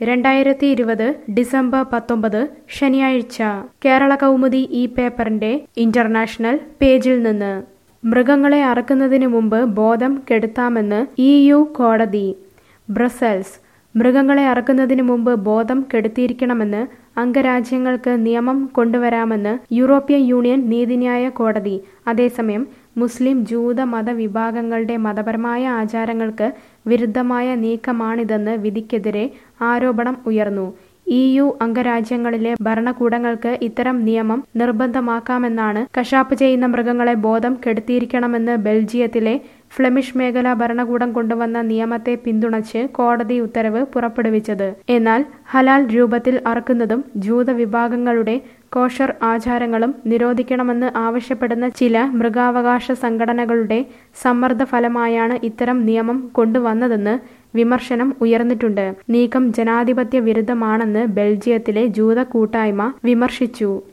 രണ്ടായിരത്തി ഇരുപത് ഡിസംബർ പത്തൊമ്പത് ശനിയാഴ്ച കേരള കൗമുദി ഈ പേപ്പറിന്റെ ഇന്റർനാഷണൽ പേജിൽ നിന്ന് മൃഗങ്ങളെ അറക്കുന്നതിന് മുമ്പ് ബോധം കെടുത്താമെന്ന് ഇ യു കോടതി ബ്രസൽസ് മൃഗങ്ങളെ അറക്കുന്നതിന് മുമ്പ് ബോധം കെടുത്തിയിരിക്കണമെന്ന് അംഗരാജ്യങ്ങൾക്ക് നിയമം കൊണ്ടുവരാമെന്ന് യൂറോപ്യൻ യൂണിയൻ നീതിന്യായ കോടതി അതേസമയം മുസ്ലിം ജൂത മതവിഭാഗങ്ങളുടെ മതപരമായ ആചാരങ്ങൾക്ക് വിരുദ്ധമായ നീക്കമാണിതെന്ന് വിധിക്കെതിരെ ആരോപണം ഉയർന്നു ഇ യു അംഗരാജ്യങ്ങളിലെ ഭരണകൂടങ്ങൾക്ക് ഇത്തരം നിയമം നിർബന്ധമാക്കാമെന്നാണ് കശാപ്പ് ചെയ്യുന്ന മൃഗങ്ങളെ ബോധം കെടുത്തിയിരിക്കണമെന്ന് ബെൽജിയത്തിലെ ഫ്ലെമിഷ് മേഖല ഭരണകൂടം കൊണ്ടുവന്ന നിയമത്തെ പിന്തുണച്ച് കോടതി ഉത്തരവ് പുറപ്പെടുവിച്ചത് എന്നാൽ ഹലാൽ രൂപത്തിൽ അറക്കുന്നതും ജൂത വിഭാഗങ്ങളുടെ കോഷർ ആചാരങ്ങളും നിരോധിക്കണമെന്ന് ആവശ്യപ്പെടുന്ന ചില മൃഗാവകാശ സംഘടനകളുടെ സമ്മർദ്ദ ഫലമായാണ് ഇത്തരം നിയമം കൊണ്ടുവന്നതെന്ന് വിമർശനം ഉയർന്നിട്ടുണ്ട് നീക്കം ജനാധിപത്യ വിരുദ്ധമാണെന്ന് ബെൽജിയത്തിലെ ജൂത കൂട്ടായ്മ വിമർശിച്ചു